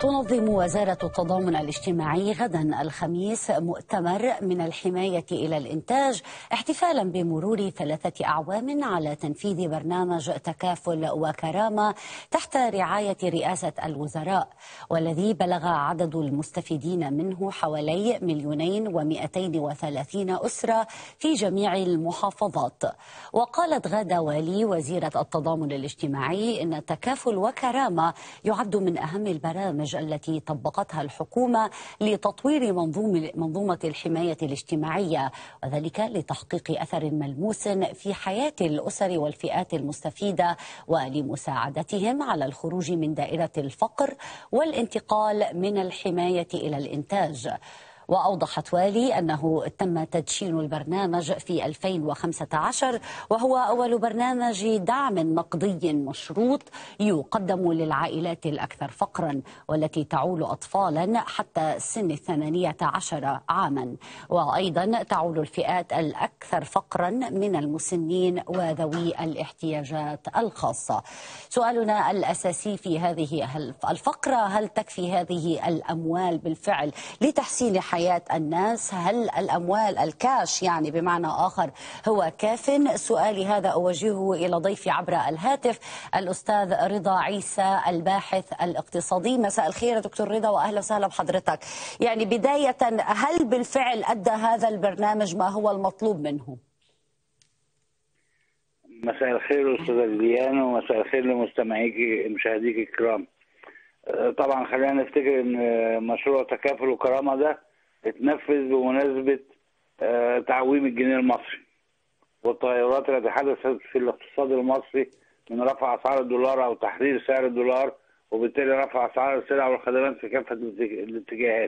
تنظم وزارة التضامن الاجتماعي غدا الخميس مؤتمر من الحماية إلى الإنتاج احتفالا بمرور ثلاثة أعوام على تنفيذ برنامج تكافل وكرامة تحت رعاية رئاسة الوزراء والذي بلغ عدد المستفيدين منه حوالي مليونين ومئتين وثلاثين أسرة في جميع المحافظات وقالت غادة والي وزيرة التضامن الاجتماعي إن التكافل وكرامة يعد من أهم البرامج التي طبقتها الحكومة لتطوير منظومة, منظومة الحماية الاجتماعية وذلك لتحقيق أثر ملموس في حياة الأسر والفئات المستفيدة ولمساعدتهم على الخروج من دائرة الفقر والانتقال من الحماية إلى الإنتاج وأوضحت والي أنه تم تدشين البرنامج في 2015 وهو أول برنامج دعم نقدي مشروط يقدم للعائلات الأكثر فقرا والتي تعول أطفالا حتى سن الثمانية عشر عاما وأيضا تعول الفئات الأكثر فقرا من المسنين وذوي الاحتياجات الخاصة سؤالنا الأساسي في هذه الفقرة هل تكفي هذه الأموال بالفعل لتحسين حياة الناس هل الأموال الكاش يعني بمعنى آخر هو كاف سؤالي هذا أوجهه إلى ضيفي عبر الهاتف الأستاذ رضا عيسى الباحث الاقتصادي مساء الخير دكتور رضا وأهلا وسهلا بحضرتك يعني بداية هل بالفعل أدى هذا البرنامج ما هو المطلوب منه؟ مساء الخير استاذ ليان ومساء الخير لمستمعيك مشاهديك الكرام طبعا خلينا نفتكر ان مشروع تكافل وكرامه ده اتنفذ بمناسبة تعويم الجنيه المصري والتغيرات التي حدثت في الاقتصاد المصري من رفع أسعار الدولار أو تحرير سعر الدولار وبالتالي رفع أسعار السلع والخدمات في كافة الاتجاهات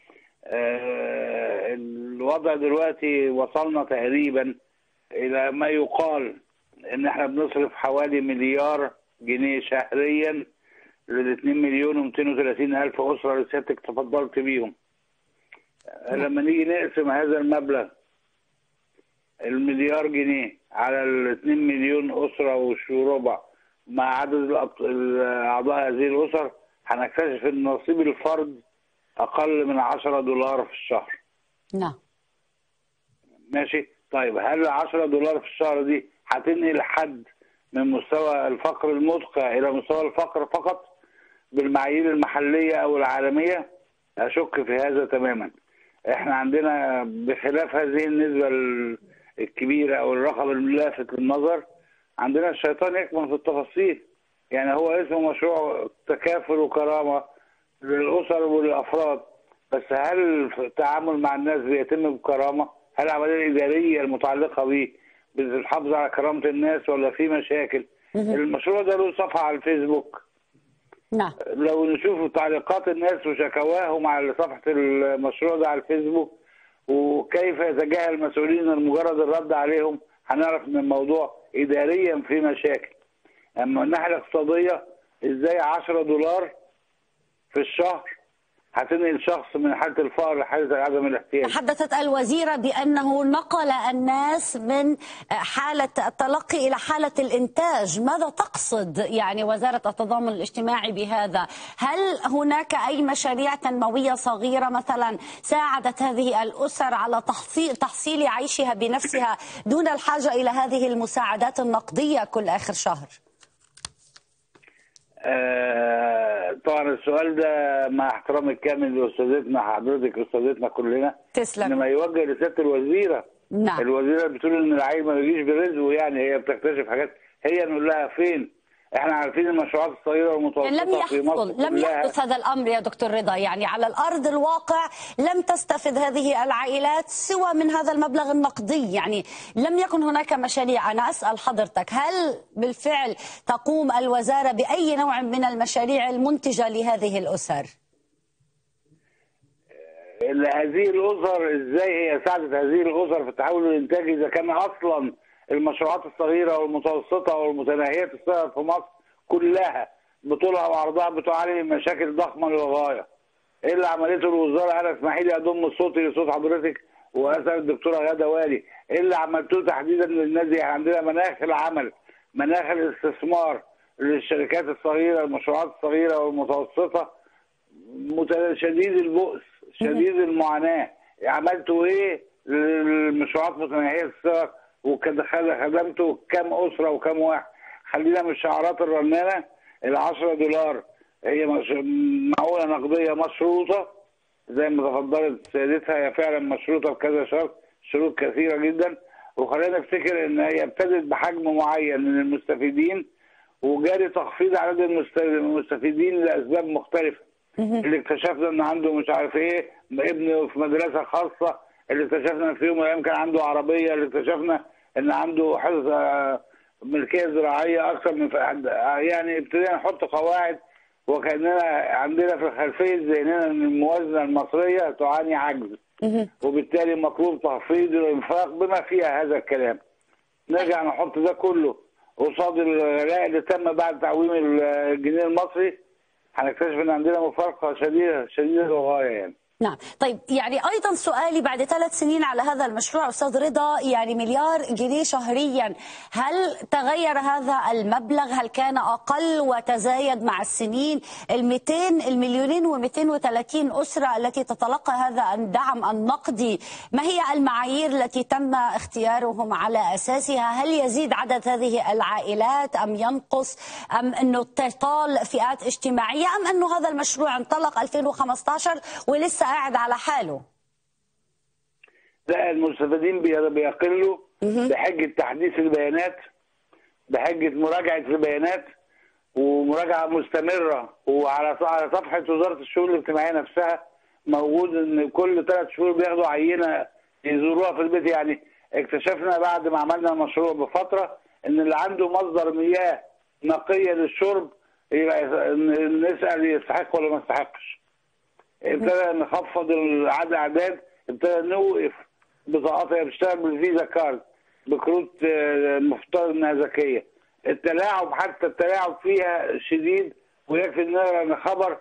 الوضع دلوقتي وصلنا تقريبا إلى ما يقال إن احنا بنصرف حوالي مليار جنيه شهريا لل 2 مليون و230 ألف أسرة اللي سيادتك تفضلت بيهم لما نيجي نقسم هذا المبلغ المليار جنيه على ال 2 مليون اسره وربع مع عدد اعضاء هذه الاسر هنكتشف ان نصيب الفرد اقل من 10 دولار في الشهر. نعم. ماشي؟ طيب هل 10 دولار في الشهر دي هتنقل حد من مستوى الفقر المدقع الى مستوى الفقر فقط بالمعايير المحليه او العالميه؟ اشك في هذا تماما. احنا عندنا بخلاف هذه النسبة الكبيرة او الرقم اللافت للنظر عندنا الشيطان يكمن في التفاصيل يعني هو اسمه مشروع تكافل وكرامة للأسر وللأفراد بس هل التعامل مع الناس بيتم بكرامة؟ هل العملية الإدارية المتعلقة به بتحافظ على كرامة الناس ولا في مشاكل؟ المشروع ده له صفحة على الفيسبوك نعم لو نشوف تعليقات الناس وشكواهم على صفحة المشروع ده على الفيسبوك وكيف يتجاهل المسؤولين مجرد الرد عليهم هنعرف ان الموضوع اداريا في مشاكل اما الناحية الاقتصادية ازاي 10 دولار في الشهر هتنقل شخص من حالة الفقر لحالة عدم الاحتياج تحدثت الوزيرة بأنه نقل الناس من حالة التلقي إلى حالة الإنتاج ماذا تقصد يعني وزارة التضامن الاجتماعي بهذا هل هناك أي مشاريع تنموية صغيرة مثلا ساعدت هذه الأسر على تحصيل, تحصيل عيشها بنفسها دون الحاجة إلى هذه المساعدات النقدية كل آخر شهر آه طبعا السؤال ده مع احترامي الكامل لاستاذتنا حضرتك استاذتنا كلنا تسلم انما يوجه لسياده الوزيره نعم الوزيره بتقول ان العيل ما بيجيش برزقه يعني هي بتكتشف حاجات هي نقول لها فين احنا عارفين المشروعات الصغيره والمتوسطه لم في مصر يحصل لم يحدث هذا الامر يا دكتور رضا يعني على الارض الواقع لم تستفد هذه العائلات سوى من هذا المبلغ النقدي يعني لم يكن هناك مشاريع انا اسال حضرتك هل بالفعل تقوم الوزاره باي نوع من المشاريع المنتجه لهذه الاسر هذه الاسر ازاي هي ساعدت هذه الاسر في التحول الانتاجي اذا كان اصلا المشروعات الصغيره والمتوسطه والمتناهيه الصغر في مصر كلها بطولها وعرضها بتعاني من مشاكل ضخمه للغايه. ايه اللي عملته الوزاره انا اسمحي لي اضم صوتي لصوت حضرتك واسال الدكتوره غاده والي ايه اللي عملتوه تحديدا للناس دي عندنا مناخ العمل مناخ الاستثمار للشركات الصغيره المشروعات الصغيره والمتوسطه مت- شديد البؤس شديد المعاناه عملتوا ايه للمشروعات متناهيه الصغر وكده خد- خدمتوا كام اسره وكام واحد خلينا من الشعارات الرنانه ال 10 دولار هي مش... معونه نقديه مشروطه زي ما تفضلت سيادتها هي فعلا مشروطه بكذا شرط شروط كثيره جدا وخلينا نفتكر ان هي ابتدت بحجم معين من المستفيدين وجاري تخفيض عدد المست- المستفيدين لاسباب مختلفه اللي اكتشفنا ان عنده مش عارف ايه ابنه في مدرسه خاصه اللي اكتشفنا في يوم من الايام كان عنده عربيه اللي اكتشفنا ان عنده حصه آه، ملكيه زراعيه اكثر من ف- يعني ابتدينا نحط قواعد وكاننا عندنا في الخلفيه ذهننا ان الموازنه المصريه تعاني عجز وبالتالي مطلوب تخفيض الانفاق بما فيها هذا الكلام نرجع نحط ده كله قصاد الغلاء اللي تم بعد تعويم الجنيه المصري هنكتشف ان عندنا مفارقه شديده شديده للغايه يعني نعم طيب يعني ايضا سؤالي بعد ثلاث سنين على هذا المشروع استاذ رضا يعني مليار جنيه شهريا هل تغير هذا المبلغ هل كان اقل وتزايد مع السنين ال 200 المليونين و230 اسره التي تتلقى هذا الدعم النقدي ما هي المعايير التي تم اختيارهم على اساسها هل يزيد عدد هذه العائلات ام ينقص ام انه تطال فئات اجتماعيه ام انه هذا المشروع انطلق 2015 ولسه قاعد على حاله لا المستفيدين بي- بيقلوا بحجه تحديث البيانات بحجه مراجعه البيانات ومراجعه مستمره وعلى على صفحه وزاره الشؤون الاجتماعيه نفسها موجود ان كل ثلاث شهور بياخدوا عينه يزوروها في البيت يعني اكتشفنا بعد ما عملنا المشروع بفتره ان اللي عنده مصدر مياه نقيه للشرب يبقى يس- نسال يستحق ولا ما يستحقش. ابتدى نخفض العدد اعداد ابتدى نوقف بطاقات هي بتشتغل بالفيزا كارد بكروت آه، مفترض انها ذكيه التلاعب حتى التلاعب فيها شديد ويكفي ان نقرا ان خبر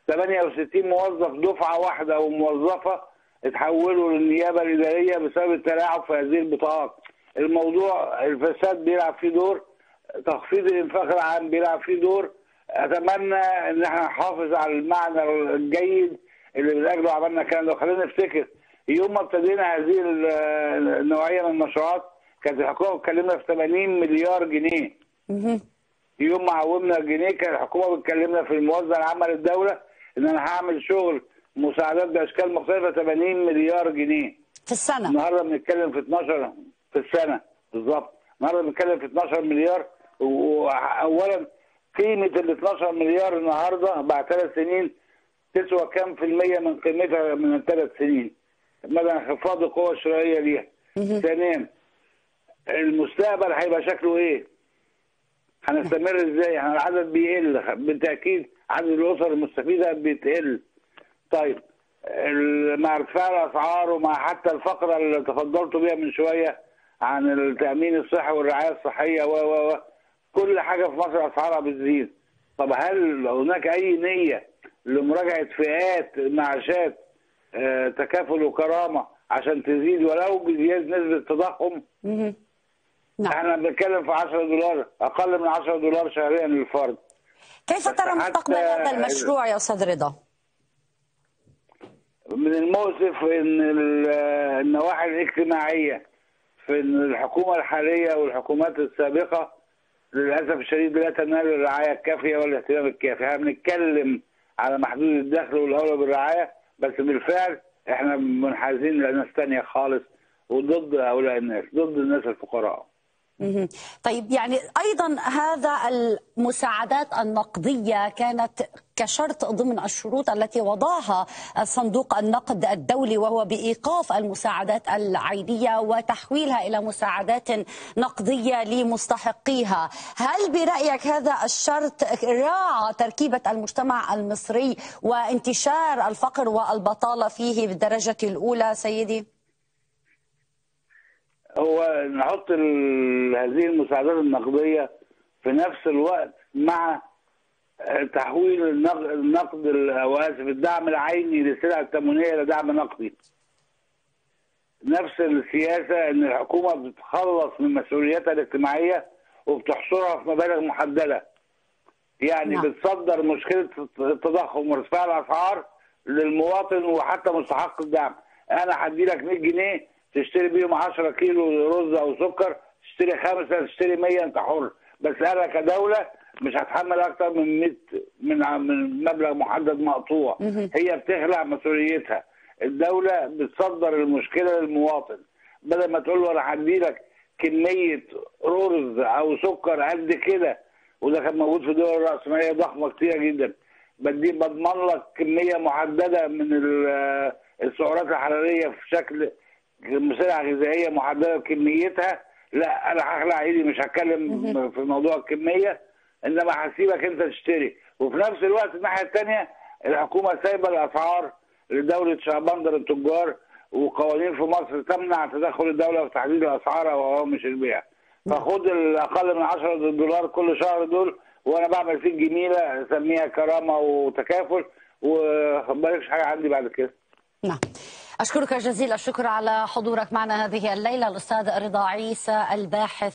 68 موظف دفعه واحده او موظفه اتحولوا للنيابه الاداريه بسبب التلاعب في هذه البطاقات الموضوع الفساد بيلعب فيه دور تخفيض الانفاق العام بيلعب فيه دور اتمنى ان احنا نحافظ على المعنى الجيد اللي من اجله عملنا الكلام ده خلينا نفتكر يوم ما ابتدينا هذه ال- النوعيه من المشروعات كانت الحكومه بتكلمنا في 80 مليار جنيه يوم ما عومنا الجنيه كان الحكومه بتكلمنا في الموازنه العامه للدوله ان انا هعمل شغل مساعدات باشكال مختلفه 80 مليار جنيه في السنه النهارده بنتكلم في 12 في السنه بالظبط النهارده بنتكلم في 12 مليار واولا قيمه ال 12 مليار النهارده بعد ثلاث سنين تسوى كام في المية من قيمتها من الثلاث سنين مدى انخفاض القوة الشرائية ليها ثانيا المستقبل هيبقى شكله ايه هنستمر ازاي احنا العدد بيقل بالتأكيد عدد الأسر المستفيدة بتقل طيب ال- مع ارتفاع الأسعار ومع حتى الفقرة اللي تفضلت بيها من شوية عن التأمين الصحي والرعاية الصحية و و و كل حاجة في مصر أسعارها بتزيد طب هل هناك أي نية لمراجعة فئات معاشات آه، تكافل وكرامة عشان تزيد ولو بزيادة نسبة التضخم نعم احنا بنتكلم في 10 دولار أقل من 10 دولار شهريا للفرد كيف بس ترى حتى- مستقبل هذا المشروع يا استاذ رضا من المؤسف ان ال- النواحي الاجتماعيه في إن الحكومه الحاليه والحكومات السابقه للاسف الشديد لا تنال الرعايه الكافيه والاهتمام الكافي، احنا بنتكلم على محدود الدخل والاولى بالرعايه بس بالفعل احنا منحازين لناس ثانيه خالص وضد هؤلاء الناس، ضد الناس الفقراء. مهم. طيب يعني ايضا هذا المساعدات النقديه كانت كشرط ضمن الشروط التي وضعها صندوق النقد الدولي وهو بايقاف المساعدات العينيه وتحويلها الى مساعدات نقديه لمستحقيها، هل برايك هذا الشرط راعى تركيبه المجتمع المصري وانتشار الفقر والبطاله فيه بالدرجه الاولى سيدي؟ هو نحط ال- هذه المساعدات النقديه في نفس الوقت مع تحويل النق- النقد ال- او اسف الدعم العيني للسلع التموينيه الى دعم نقدي. نفس السياسه ان الحكومه بتتخلص من مسؤولياتها الاجتماعيه وبتحصرها في مبالغ محدده. يعني نعم. بتصدر مشكله التضخم وارتفاع الاسعار للمواطن وحتى مستحق الدعم انا هدي لك 100 جنيه تشتري بيهم 10 كيلو رز او سكر تشتري خمسه تشتري 100 انت حر بس انا كدوله مش هتحمل اكتر من 100 من من مبلغ محدد مقطوع هي بتخلع مسؤوليتها الدوله بتصدر المشكله للمواطن بدل ما تقول له انا هدي لك كميه رز او سكر قد كده وده كان موجود في دول الراسماليه ضخمه كتيره جدا بدي بضمن لك كميه محدده من ال- السعرات الحراريه في شكل سلع غذائيه محدده بكميتها لا انا هخلع ايدي مش هتكلم في موضوع الكميه انما هسيبك انت تشتري وفي نفس الوقت الناحيه الثانيه الحكومه سايبه الاسعار لدوله شعبندر التجار وقوانين في مصر تمنع تدخل الدوله في تحديد الاسعار او هوامش البيع فخد الاقل من 10 دولار كل شهر دول وانا بعمل فيك جميله اسميها كرامه وتكافل ومالكش حاجه عندي بعد كده نعم أشكرك جزيل الشكر على حضورك معنا هذه الليلة الأستاذ رضا عيسى الباحث